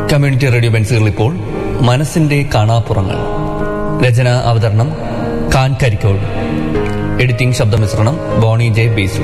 community radio ബെൻസുകൾ ഇപ്പോൾ മനസ്സിന്റെ കാണാപ്പുറങ്ങൾ രചന അവതരണം കാൻ കരിക്കോട് എഡിറ്റിംഗ് ശബ്ദമിശ്രണം ബോണി ജെ ബേസു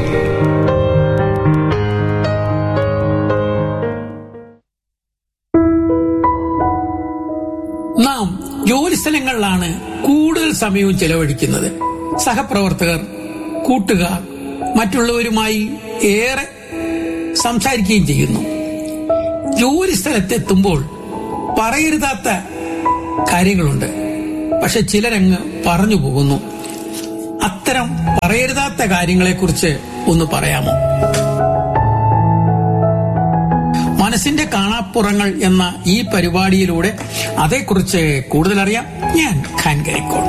നാം ജോലി സ്ഥലങ്ങളിലാണ് കൂടുതൽ സമയവും ചെലവഴിക്കുന്നത് സഹപ്രവർത്തകർ കൂട്ടുകാർ മറ്റുള്ളവരുമായി ഏറെ സംസാരിക്കുകയും ചെയ്യുന്നു ജോലി സ്ഥലത്തെത്തുമ്പോൾ പറയരുതാത്ത കാര്യങ്ങളുണ്ട് പക്ഷെ ചിലരങ്ങ് പറഞ്ഞു പോകുന്നു അത്തരം പറയരുതാത്ത കാര്യങ്ങളെക്കുറിച്ച് ഒന്ന് പറയാമോ മനസ്സിന്റെ കാണാപ്പുറങ്ങൾ എന്ന ഈ പരിപാടിയിലൂടെ അതേക്കുറിച്ച് കൂടുതൽ അറിയാം ഞാൻ ഖാൻ കരിക്കോൾ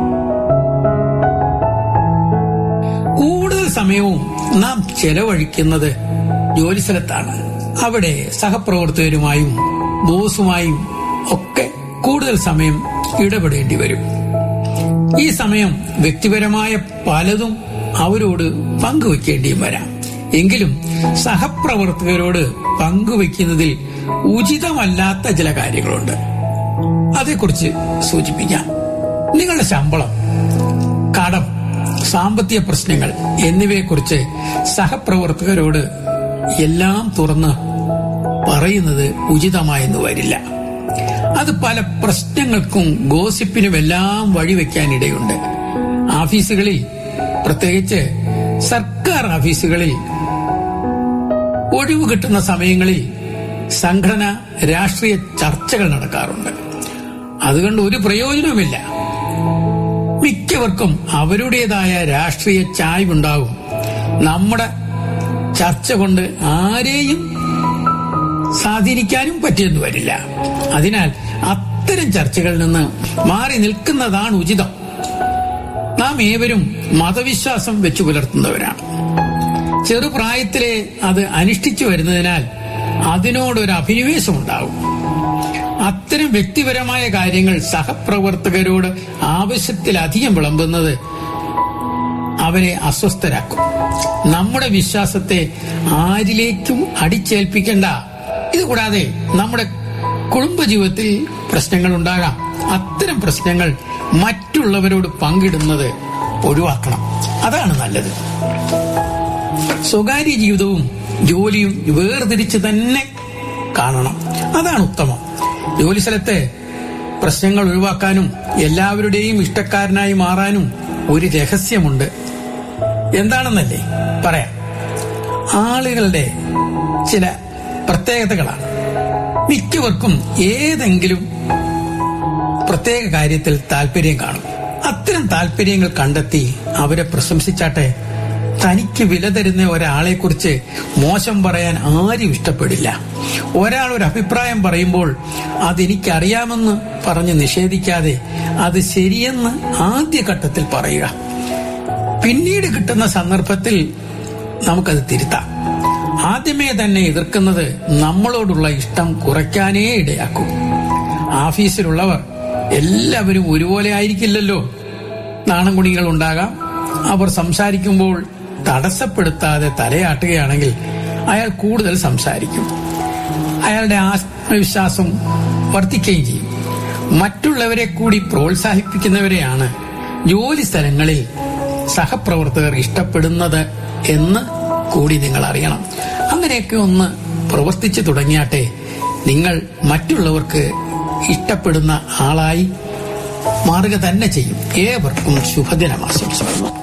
കൂടുതൽ സമയവും നാം ചെലവഴിക്കുന്നത് ജോലിസ്ഥലത്താണ് അവിടെ സഹപ്രവർത്തകരുമായും ബോസുമായും ഒക്കെ കൂടുതൽ സമയം ഇടപെടേണ്ടി വരും ഈ സമയം വ്യക്തിപരമായ പലതും അവരോട് പങ്കുവെക്കേണ്ടിയും വരാം എങ്കിലും സഹപ്രവർത്തകരോട് പങ്കുവെക്കുന്നതിൽ ഉചിതമല്ലാത്ത ചില കാര്യങ്ങളുണ്ട് അതേക്കുറിച്ച് സൂചിപ്പിക്കാം നിങ്ങളുടെ ശമ്പളം കടം സാമ്പത്തിക പ്രശ്നങ്ങൾ എന്നിവയെക്കുറിച്ച് സഹപ്രവർത്തകരോട് എല്ലാം തുറന്ന് പറയുന്നത് ഉചിതമായെന്ന് വരില്ല അത് പല പ്രശ്നങ്ങൾക്കും ഗോസിപ്പിനുമെല്ലാം വഴിവെക്കാനിടയുണ്ട് ഓഫീസുകളിൽ പ്രത്യേകിച്ച് സർക്കാർ ഓഫീസുകളിൽ ഒഴിവ് കിട്ടുന്ന സമയങ്ങളിൽ സംഘടന രാഷ്ട്രീയ ചർച്ചകൾ നടക്കാറുണ്ട് അതുകൊണ്ട് ഒരു പ്രയോജനവുമില്ല മിക്കവർക്കും അവരുടേതായ രാഷ്ട്രീയ ചായ്വുണ്ടാകും നമ്മുടെ ചർച്ച കൊണ്ട് ആരെയും സ്വാധീനിക്കാനും പറ്റിയെന്ന് വരില്ല അതിനാൽ അത്തരം ചർച്ചകളിൽ നിന്ന് മാറി നിൽക്കുന്നതാണ് ഉചിതം നാം ഏവരും മതവിശ്വാസം വെച്ചു പുലർത്തുന്നവരാണ് ചെറുപ്രായത്തിലെ അത് അനുഷ്ഠിച്ചു വരുന്നതിനാൽ അതിനോടൊരു അഭിനിവേശം ഉണ്ടാവും അത്തരം വ്യക്തിപരമായ കാര്യങ്ങൾ സഹപ്രവർത്തകരോട് ആവശ്യത്തിലധികം വിളമ്പുന്നത് അവരെ അസ്വസ്ഥരാക്കും നമ്മുടെ വിശ്വാസത്തെ ആരിലേക്കും അടിച്ചേൽപ്പിക്കേണ്ട ഇതുകൂടാതെ നമ്മുടെ കുടുംബജീവിതത്തിൽ പ്രശ്നങ്ങൾ ഉണ്ടാകാം അത്തരം പ്രശ്നങ്ങൾ മറ്റുള്ളവരോട് പങ്കിടുന്നത് ഒഴിവാക്കണം അതാണ് നല്ലത് സ്വകാര്യ ജീവിതവും ജോലിയും വേർതിരിച്ച് തന്നെ കാണണം അതാണ് ഉത്തമം ജോലി സ്ഥലത്തെ പ്രശ്നങ്ങൾ ഒഴിവാക്കാനും എല്ലാവരുടെയും ഇഷ്ടക്കാരനായി മാറാനും ഒരു രഹസ്യമുണ്ട് എന്താണെന്നല്ലേ പറയാം ആളുകളുടെ ചില പ്രത്യേകതകളാണ് മിക്കവർക്കും ഏതെങ്കിലും പ്രത്യേക കാര്യത്തിൽ താല്പര്യം കാണും അത്തരം താല്പര്യങ്ങൾ കണ്ടെത്തി അവരെ പ്രശംസിച്ചാട്ടെ തനിക്ക് വില തരുന്ന ഒരാളെ കുറിച്ച് മോശം പറയാൻ ആരും ഇഷ്ടപ്പെടില്ല ഒരാൾ ഒരു അഭിപ്രായം പറയുമ്പോൾ അതെനിക്കറിയാമെന്ന് പറഞ്ഞ് നിഷേധിക്കാതെ അത് ശരിയെന്ന് ആദ്യഘട്ടത്തിൽ പറയുക പിന്നീട് കിട്ടുന്ന സന്ദർഭത്തിൽ നമുക്കത് തിരുത്താം ആദ്യമേ തന്നെ എതിർക്കുന്നത് നമ്മളോടുള്ള ഇഷ്ടം കുറയ്ക്കാനേ ഇടയാക്കും ഓഫീസിലുള്ളവർ എല്ലാവരും ഒരുപോലെ ആയിരിക്കില്ലല്ലോ നാണംകുണികൾ ഉണ്ടാകാം അവർ സംസാരിക്കുമ്പോൾ തടസ്സപ്പെടുത്താതെ തലയാട്ടുകയാണെങ്കിൽ അയാൾ കൂടുതൽ സംസാരിക്കും അയാളുടെ ആത്മവിശ്വാസം വർദ്ധിക്കുകയും ചെയ്യും മറ്റുള്ളവരെ കൂടി പ്രോത്സാഹിപ്പിക്കുന്നവരെയാണ് ജോലി സ്ഥലങ്ങളിൽ സഹപ്രവർത്തകർ ഇഷ്ടപ്പെടുന്നത് എന്ന് കൂടി നിങ്ങൾ അറിയണം അങ്ങനെയൊക്കെ ഒന്ന് പ്രവർത്തിച്ചു തുടങ്ങിയാട്ടെ നിങ്ങൾ മറ്റുള്ളവർക്ക് ഇഷ്ടപ്പെടുന്ന ആളായി മാറുക തന്നെ ചെയ്യും ഏവർക്കും ശുഭദിനം ആശംസിക്കുന്നു